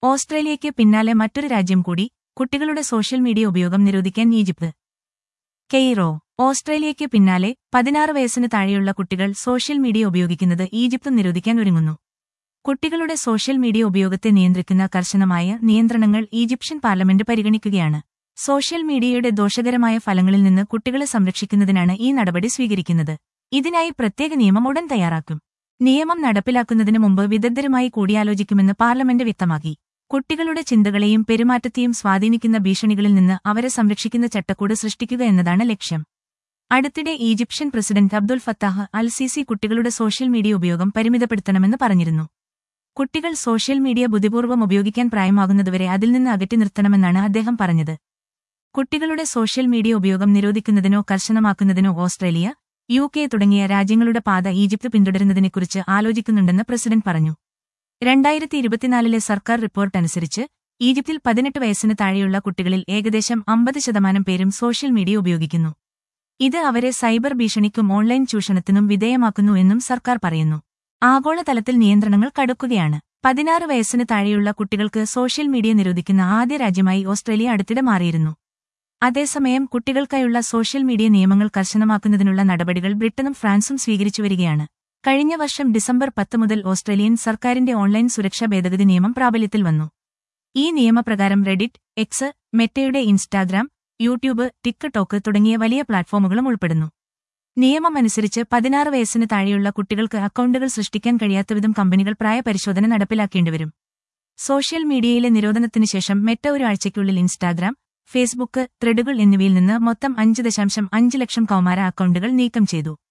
ഓസ്ട്രേലിയയ്ക്ക് പിന്നാലെ മറ്റൊരു രാജ്യം കൂടി കുട്ടികളുടെ സോഷ്യൽ മീഡിയ ഉപയോഗം നിരോധിക്കാൻ ഈജിപ്ത് കെയ്റോ ഓസ്ട്രേലിയയ്ക്ക് പിന്നാലെ പതിനാറ് വയസ്സിന് താഴെയുള്ള കുട്ടികൾ സോഷ്യൽ മീഡിയ ഉപയോഗിക്കുന്നത് ഈജിപ്തും നിരോധിക്കാൻ ഒരുങ്ങുന്നു കുട്ടികളുടെ സോഷ്യൽ മീഡിയ ഉപയോഗത്തെ നിയന്ത്രിക്കുന്ന കർശനമായ നിയന്ത്രണങ്ങൾ ഈജിപ്ഷ്യൻ പാർലമെന്റ് പരിഗണിക്കുകയാണ് സോഷ്യൽ മീഡിയയുടെ ദോഷകരമായ ഫലങ്ങളിൽ നിന്ന് കുട്ടികളെ സംരക്ഷിക്കുന്നതിനാണ് ഈ നടപടി സ്വീകരിക്കുന്നത് ഇതിനായി പ്രത്യേക നിയമം ഉടൻ തയ്യാറാക്കും നിയമം നടപ്പിലാക്കുന്നതിന് മുമ്പ് വിദഗ്ധരുമായി കൂടിയാലോചിക്കുമെന്ന് പാർലമെന്റ് വ്യക്തമാക്കി കുട്ടികളുടെ ചിന്തകളെയും പെരുമാറ്റത്തെയും സ്വാധീനിക്കുന്ന ഭീഷണികളിൽ നിന്ന് അവരെ സംരക്ഷിക്കുന്ന ചട്ടക്കൂട് സൃഷ്ടിക്കുക എന്നതാണ് ലക്ഷ്യം അടുത്തിടെ Egyptian president Abdul Fattah al Sisi കുട്ടികളുടെ സോഷ്യൽ മീഡിയ ഉപയോഗം പരിമിതപ്പെടുത്തണമെന്ന് പറഞ്ഞിരുന്നു കുട്ടികൾ സോഷ്യൽ മീഡിയ ബുദ്ധിപൂർവ്വം ഉപയോഗിക്കാൻ പ്രായമാകുന്നതുവരെ അതിൽ നിന്ന് അകറ്റി നിർത്തണമെന്നാണ് അദ്ദേഹം പറഞ്ഞത് കുട്ടികളുടെ സോഷ്യൽ മീഡിയ ഉപയോഗം നിരോധിക്കുന്നതിനോ കർശനമാക്കുന്നതിനോ ഓസ്ട്രേലിയ യു കെ തുടങ്ങിയ രാജ്യങ്ങളുടെ പാത ഈജിപ്ത് പിന്തുടരുന്നതിനെക്കുറിച്ച് ആലോചിക്കുന്നുണ്ടെന്ന് പ്രസിഡന്റ് പറഞ്ഞു രണ്ടായിരത്തി ഇരുപത്തിനാലിലെ സർക്കാർ റിപ്പോർട്ട് അനുസരിച്ച് ഈജിപ്തിൽ പതിനെട്ട് വയസ്സിന് താഴെയുള്ള കുട്ടികളിൽ ഏകദേശം അമ്പത് ശതമാനം പേരും സോഷ്യൽ മീഡിയ ഉപയോഗിക്കുന്നു ഇത് അവരെ സൈബർ ഭീഷണിക്കും ഓൺലൈൻ ചൂഷണത്തിനും വിധേയമാക്കുന്നു എന്നും സർക്കാർ പറയുന്നു ആഗോളതലത്തിൽ നിയന്ത്രണങ്ങൾ കടുക്കുകയാണ് പതിനാറ് വയസ്സിന് താഴെയുള്ള കുട്ടികൾക്ക് സോഷ്യൽ മീഡിയ നിരോധിക്കുന്ന ആദ്യ രാജ്യമായി ഓസ്ട്രേലിയ അടുത്തിടെ മാറിയിരുന്നു അതേസമയം കുട്ടികൾക്കായുള്ള സോഷ്യൽ മീഡിയ നിയമങ്ങൾ കർശനമാക്കുന്നതിനുള്ള നടപടികൾ ബ്രിട്ടനും ഫ്രാൻസും സ്വീകരിച്ചുവരികയാണ് കഴിഞ്ഞ വർഷം ഡിസംബർ പത്ത് മുതൽ ഓസ്ട്രേലിയൻ സർക്കാരിന്റെ ഓൺലൈൻ സുരക്ഷാ ഭേദഗതി നിയമം പ്രാബല്യത്തിൽ വന്നു ഈ നിയമപ്രകാരം റെഡിറ്റ് എക്സ് മെറ്റയുടെ ഇൻസ്റ്റാഗ്രാം യൂട്യൂബ് ടിക്ടോക്ക് തുടങ്ങിയ വലിയ പ്ലാറ്റ്ഫോമുകളും ഉൾപ്പെടുന്നു നിയമം അനുസരിച്ച് പതിനാറ് വയസ്സിന് താഴെയുള്ള കുട്ടികൾക്ക് അക്കൗണ്ടുകൾ സൃഷ്ടിക്കാൻ കഴിയാത്തവിധം കമ്പനികൾ പ്രായപരിശോധന നടപ്പിലാക്കേണ്ടിവരും സോഷ്യൽ മീഡിയയിലെ നിരോധനത്തിനു ശേഷം മെറ്റ ഒരാഴ്ചയ്ക്കുള്ളിൽ ഇൻസ്റ്റാഗ്രാം ഫേസ്ബുക്ക് ത്രെഡുകൾ എന്നിവയിൽ നിന്ന് മൊത്തം അഞ്ച് ദശാംശം അഞ്ച് ലക്ഷം കൗമാര അക്കൗണ്ടുകൾ നീക്കം ചെയ്തു